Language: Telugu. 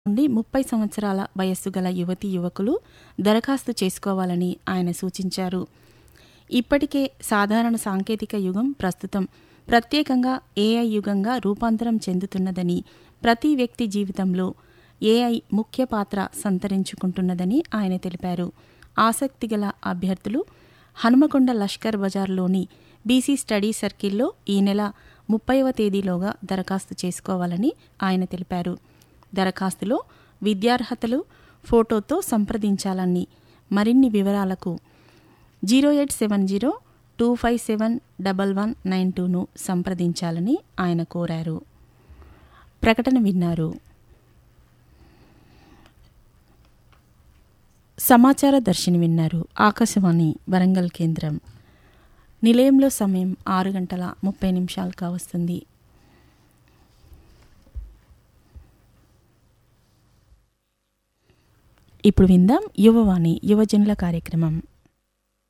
నుండి ముప్పై సంవత్సరాల వయస్సు గల యువతీ యువకులు దరఖాస్తు చేసుకోవాలని ఆయన సూచించారు ఇప్పటికే సాధారణ సాంకేతిక యుగం ప్రస్తుతం ప్రత్యేకంగా ఏఐ యుగంగా రూపాంతరం చెందుతున్నదని ప్రతి వ్యక్తి జీవితంలో ఏఐ ముఖ్య పాత్ర సంతరించుకుంటున్నదని ఆయన తెలిపారు ఆసక్తిగల అభ్యర్థులు హనుమకొండ లష్కర్ బజార్లోని బీసీ స్టడీ సర్కిల్లో ఈ నెల ముప్పైవ తేదీలోగా దరఖాస్తు చేసుకోవాలని ఆయన తెలిపారు దరఖాస్తులో విద్యార్హతలు ఫోటోతో సంప్రదించాలని మరిన్ని వివరాలకు zero eight seven zero two five seven double one nine టూను సంప్రదించాలని ఆయన కోరారు ప్రకటన విన్నారు సమాచార దర్శిని విన్నారు ఆకాశవాణి వరంగల్ కేంద్రం నిలయంలో సమయం ఆరు గంటల ముప్పై నిమిషాలు కావస్తుంది ఇప్పుడు విందాం యువవాణి యువజనుల కార్యక్రమం